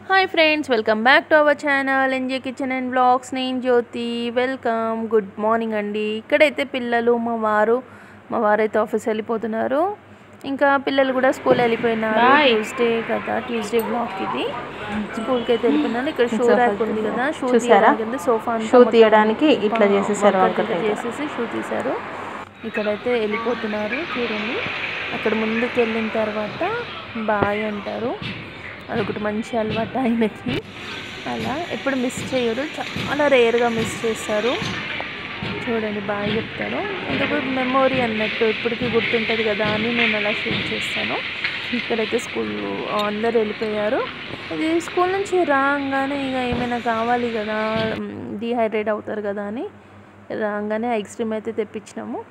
Hi friends welcome back to our channel N J kitchen and blogs నేను Jyothi welcome good morning అండి ఇక్కడైతే పిల్లలు మా వారు మా వారు అయితే ఆఫీస్ వెళ్ళిపోతున్నారు ఇంకా పిల్లలు కూడా స్కూల్ వెళ్ళిపోయినారు ట్యూస్డే కదా ట్యూస్డే బ్లాగ్ ఇది స్కూల్కి అయితే వెళ్ళిపోయినారు ఇక్కడ షూ ర్యాక్ ఉంది కదా షూ చూసారా? తీయడానికి సోఫా అంతా షూ మొత్తం తీయడానికి ఇట్లా చేసేసారు వర్క్ వాళ్ళకైతే. చేసేసి షూ తీశారు ఇక్కడైతే వెళ్ళిపోతున్నారు చూడండి అక్కడ ముందుకు వెళ్ళిన తర్వాత బాయ్ అంటారు అదొకటి మంచి అలవాటు ఆయనకి అలా ఎప్పుడు మిస్ చేయరు చాలా రేర్గా మిస్ చేస్తారు చూడండి బాగా చెప్తాను ఎందుకు మెమొరీ అన్నట్టు ఎప్పటికీ గుర్తుంటుంది కదా అని నేను అలా షూట్ చేస్తాను ఇక్కడైతే స్కూల్ అందరు వెళ్ళిపోయారు ఇది స్కూల్ నుంచి రాగానే ఇక ఏమైనా కావాలి కదా డిహైడ్రేట్ అవుతారు కదా అని రాగానే ఐస్ క్రీమ్ అయితే తెప్పించినాము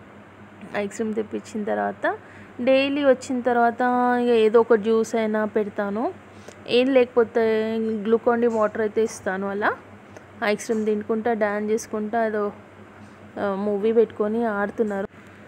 ఐస్ క్రీమ్ తెప్పించిన తర్వాత డైలీ వచ్చిన తర్వాత ఇక ఏదో ఒక జ్యూస్ అయినా పెడతాను ఏం లేకపోతే గ్లూకాన్ డి వాటర్ అయితే ఇస్తాను అలా ఐస్ క్రీమ్ తినుకుంటా డ్యాన్స్ చేసుకుంటా ఏదో మూవీ పెట్టుకొని ఆడుతున్నారు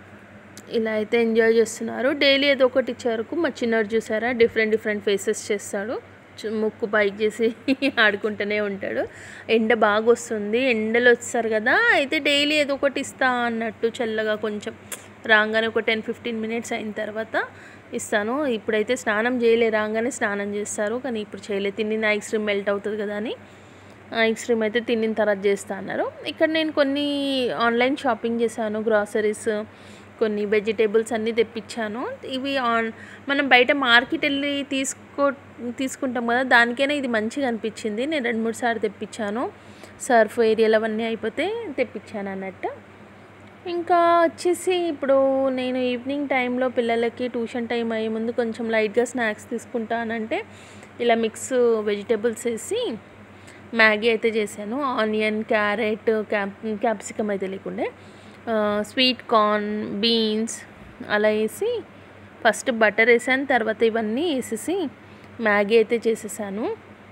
ఇలా అయితే ఎంజాయ్ చేస్తున్నారు డైలీ ఏదో ఒకటి ఇచ్చారు మా చిన్నోడు చూసారా డిఫరెంట్ డిఫరెంట్ ఫేసెస్ చేస్తాడు చు- ముక్కు పైకి చేసి ఆడుకుంటూనే ఉంటాడు ఎండ బాగా వస్తుంది ఎండలు వస్తారు కదా అయితే డైలీ ఏదో ఒకటి ఇస్తా అన్నట్టు చల్లగా కొంచెం రాగానే ఒక టెన్ ఫిఫ్టీన్ మినిట్స్ అయిన తర్వాత ఇస్తాను ఇప్పుడైతే స్నానం చేయలే రాగానే స్నానం చేస్తారు కానీ ఇప్పుడు చేయలే తిన్న ఐస్ క్రీమ్ మెల్ట్ అవుతుంది కదా అని ఐస్ క్రీమ్ అయితే తిన్న తర్వాత చేస్తా అన్నారు ఇక్కడ నేను కొన్ని ఆన్లైన్ షాపింగ్ చేశాను గ్రాసరీస్ కొన్ని వెజిటేబుల్స్ అన్నీ తెప్పించాను ఇవి ఆన్ మనం బయట మార్కెట్ వెళ్ళి తీసుకో తీసుకుంటాం కదా దానికైనా ఇది మంచిగా అనిపించింది నేను రెండు మూడు సార్లు తెప్పించాను సర్ఫ్ ఏరియాలు అవన్నీ అయిపోతే తెప్పించాను అన్నట్టు ఇంకా వచ్చేసి ఇప్పుడు నేను ఈవినింగ్ టైంలో పిల్లలకి ట్యూషన్ టైం అయ్యే ముందు కొంచెం లైట్గా స్నాక్స్ తీసుకుంటానంటే ఇలా మిక్స్ వెజిటేబుల్స్ వేసి మ్యాగీ అయితే చేశాను ఆనియన్ క్యారెట్ క్యాప్ క్యాప్సికమ్ అయితే లేకుండే ఆ, స్వీట్ కార్న్ బీన్స్ అలా వేసి ఫస్ట్ బటర్ వేసాను తర్వాత ఇవన్నీ వేసేసి మ్యాగీ అయితే చేసేసాను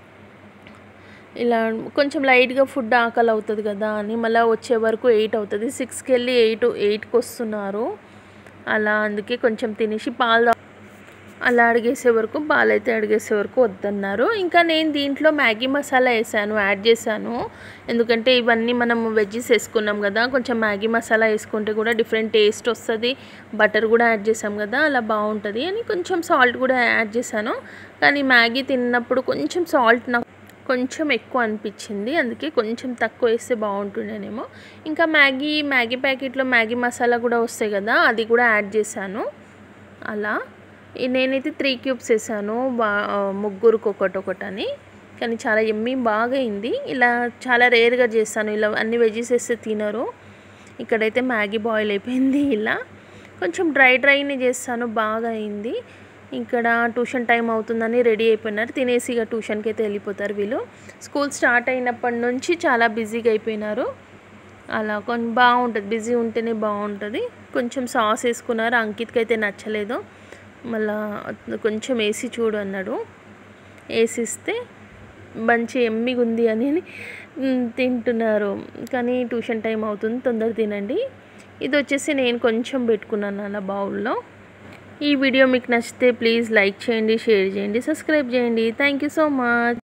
ఇలా కొంచెం లైట్గా ఫుడ్ ఆకలి అవుతుంది కదా అని మళ్ళీ వచ్చే వరకు ఎయిట్ అవుతుంది సిక్స్కి వెళ్ళి ఎయిట్ ఎయిట్కి వస్తున్నారు అలా అందుకే కొంచెం తినేసి పాలు తా- అలా అడిగేసే వరకు పాలు అయితే అడిగేసే వరకు వద్దన్నారు ఇంకా నేను దీంట్లో మ్యాగీ మసాలా వేసాను యాడ్ చేశాను ఎందుకంటే ఇవన్నీ మనం వెజ్జెస్ వేసుకున్నాం కదా కొంచెం మ్యాగీ మసాలా వేసుకుంటే కూడా డిఫరెంట్ టేస్ట్ వస్తుంది బటర్ కూడా యాడ్ చేసాం కదా అలా బాగుంటుంది అని కొంచెం సాల్ట్ కూడా యాడ్ చేశాను కానీ మ్యాగీ తిన్నప్పుడు కొంచెం సాల్ట్ నాకు కొంచెం ఎక్కువ అనిపించింది అందుకే కొంచెం తక్కువ వేస్తే బాగుంటుండేనేమో ఇంకా మ్యాగీ మ్యాగీ ప్యాకెట్లో మ్యాగీ మసాలా కూడా వస్తాయి కదా అది కూడా యాడ్ చేశాను అలా ఈ నేనైతే త్రీ క్యూబ్స్ వేసాను బా ముగ్గురికి ఒకటి ఒకటి అని కానీ చాలా ఎమ్మి బాగా అయింది ఇలా చాలా రేర్గా చేస్తాను ఇలా అన్ని వెజెస్ వేస్తే తినరు ఇక్కడైతే మ్యాగీ బాయిల్ అయిపోయింది ఇలా కొంచెం డ్రై డ్రైని చేస్తాను బాగా అయింది ఇక్కడ ట్యూషన్ టైం అవుతుందని రెడీ అయిపోయినారు తినేసి ఇక ట్యూషన్కి అయితే వెళ్ళిపోతారు వీళ్ళు స్కూల్ స్టార్ట్ అయినప్పటి నుంచి చాలా బిజీగా అయిపోయినారు అలా కొంచెం బాగుంటుంది బిజీ ఉంటేనే బాగుంటుంది కొంచెం సాస్ వేసుకున్నారు అంకిత్కి అయితే నచ్చలేదు మళ్ళా కొంచెం వేసి చూడు అన్నాడు వేసిస్తే మంచి ఎమ్మిగా ఉంది అని మ్, తింటున్నారు కానీ ట్యూషన్ టైం అవుతుంది తొందర తినండి ఇది వచ్చేసి నేను కొంచెం పెట్టుకున్నాను అలా బౌల్లో ఈ వీడియో మీకు నచ్చితే ప్లీజ్ లైక్ చేయండి షేర్ చేయండి సబ్స్క్రైబ్ చేయండి థ్యాంక్ యూ సో మచ్